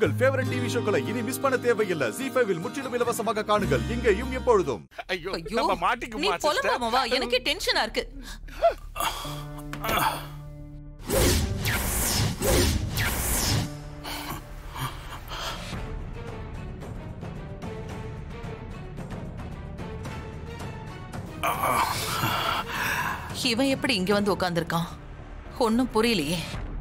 உங்கள் favourite TV ஷோக்களை இனி miss பண்ண தேவையில்லை ஜி ஃபைவில் முற்றிலும் இலவசமாக காணுங்கள் இங்கேயும் எப்பொழுதும் ஐயோ ஐயோ நம்ம நீ மாட்டிக்குமா sister? புலம்பாம வா எனக்கே டென்ஷனா இருக்கு இவன் எப்படி இங்க வந்து உட்கார்ந்திருக்கான் ஒன்னும் புரியலையே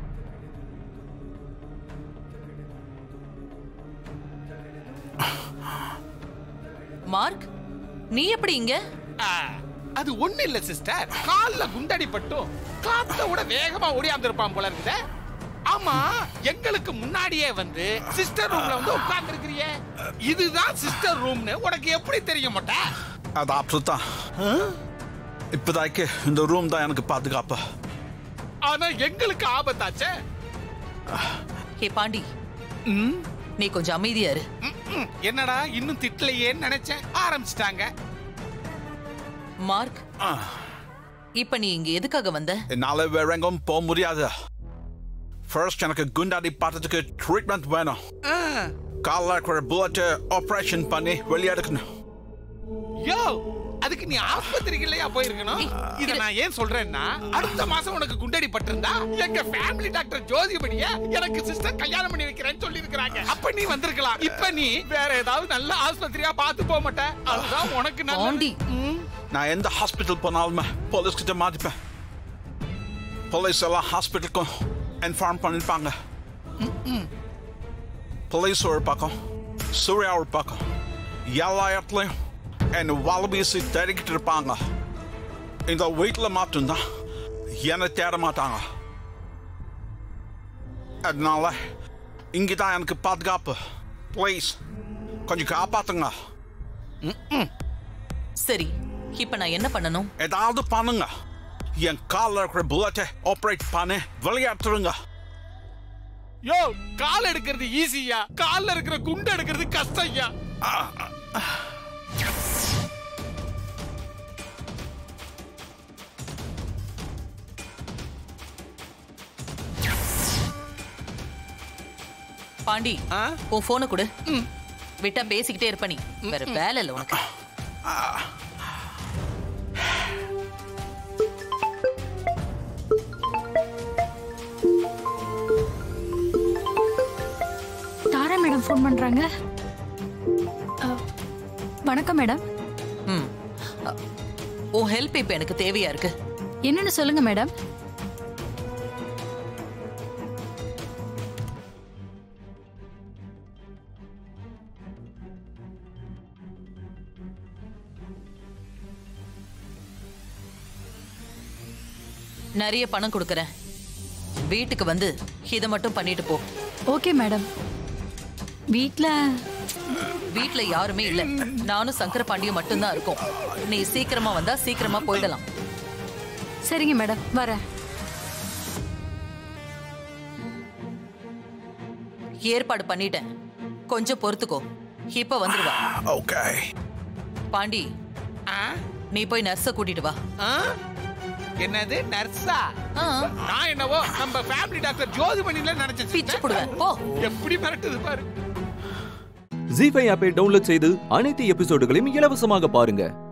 மார்க் நீ எப்படி இங்க ஆ, அது ஒண்ணு இல்ல சிஸ்டர் கால்ல குண்டடி பட்டும் காத்த விட வேகமா ஓடியாந்துருப்பான் போல இருக்குதே ஆமா எங்களுக்கு முன்னாடியே வந்து சிஸ்டர் ரூம்ல வந்து உட்கார்ந்து இதுதான் சிஸ்டர் ரூம்னு உனக்கு எப்படி தெரிய மாட்டா அது அப்படித்தான் இப்போதைக்கு இந்த ரூம் தான் எனக்கு பாதுகாப்பு ஆனா எங்களுக்கு ஆபத்தாச்சே ஹே பாண்டி ம், நீ கொஞ்சம் அமைதியா இரு ம், ம். என்னடா இன்னும் திட்டலையேன்னு நினைச்சேன் ஆரம்பிச்சிட்டாங்க மார்க் இப்ப நீ இங்க எதுக்காக வந்த என்னால வேற எங்கும் போக முடியாது ஃபர்ஸ்ட் எனக்கு குண்டாடி பார்த்ததுக்கு ட்ரீட்மெண்ட் வேணும் காலில் இருக்கிற புல்லட்டு ஆப்ரேஷன் பண்ணி வெளியெடுக்கணும் யோ அதுக்கு நீ ஆஸ்பத்திரிக்கு இல்லையா போயிருக்கணும் இத நான் ஏன் சொல்றேன்னா அடுத்த மாசம் உனக்கு குண்டடி பட்டிருந்தா எங்க ஃபேமிலி டாக்டர் ஜோதிபடிய எனக்கு சிஸ்டர் கல்யாணம் பண்ணி வைக்கிறேன்னு சொல்லி இருக்காங்க அப்ப நீ வந்திருக்கலாம் இப்ப நீ வேற ஏதாவது நல்ல ஆஸ்பத்திரியா பார்த்து போக மாட்ட அதுதான் உனக்கு பாண்டி நல்லது ம். நான் எந்த ஹாஸ்பிட்டல் போனாலுமே போலீஸ் கிட்ட மாட்டிப்பேன் போலீஸ் எல்லாம் ஹாஸ்பிட்டலுக்கும் இன்ஃபார்ம் பண்ணிருப்பாங்க போலீஸ் ஒரு பக்கம் சூர்யா ஒரு பக்கம் எல்லா இடத்துலையும் என்னை வலை வீசி தேடிக்கிட்டு இருப்பாங்க இந்த வீட்டில் மட்டும்தான் என்னை தேட மாட்டாங்க அதனால இங்கே தான் எனக்கு பாதுகாப்பு ப்ளீஸ் கொஞ்சம் காப்பாத்துங்க சரி இப்ப நான் என்ன பண்ணணும் ஏதாவது பண்ணுங்க என் காலில் இருக்கிற புல்லட்டை ஆப்ரேட் பண்ணி விளையாட்டுருங்க யோ கால் எடுக்கிறது ஈஸியா கால்ல இருக்கிற குண்டு எடுக்கிறது கஷ்டம் ஐயா பாண்டி ஆ? உன் போனை கொடு விட்டா பேசிக்கிட்டே இருப்ப நீ வேற வேலை இல்ல உனக்கு தாரா மேடம் ஃபோன் பண்றாங்க அ, வணக்கம் மேடம் ம் அ, உன் ஹெல்ப் இப்ப எனக்கு தேவையா இருக்கு என்னன்னு சொல்லுங்க மேடம் நிறைய பணம் கொடுக்கறேன் வீட்டுக்கு வந்து இதை மட்டும் பண்ணிட்டு போ ஓகே மேடம் வீட்ல வீட்ல யாருமே இல்ல நானும் சங்கர பாண்டியும் மட்டும்தான் இருக்கோம் நீ சீக்கிரமா வந்தா சீக்கிரமா போயிடலாம் சரிங்க மேடம் வரேன் ஏற்பாடு பண்ணிட்டேன் கொஞ்சம் பொறுத்துக்கோ இப்ப வந்துருவா ஓகே பாண்டி ஆ? நீ போய் நர்ஸ கூட்டிட்டு வா ஆ? என்னது நர்ஸா ஆ, நான் என்னவோ நம்ம ஃபேமிலி டாக்டர் ஜோதிமணில நினைச்சேன் பிச்சு sister. புடுவேன் போ எப்படி மிரட்டுது பாரு ஜி ஃபைவ் ஆப்பை டவுன்லோட் செய்து அனைத்து எபிசோடுகளையும் இலவசமாக பாருங்க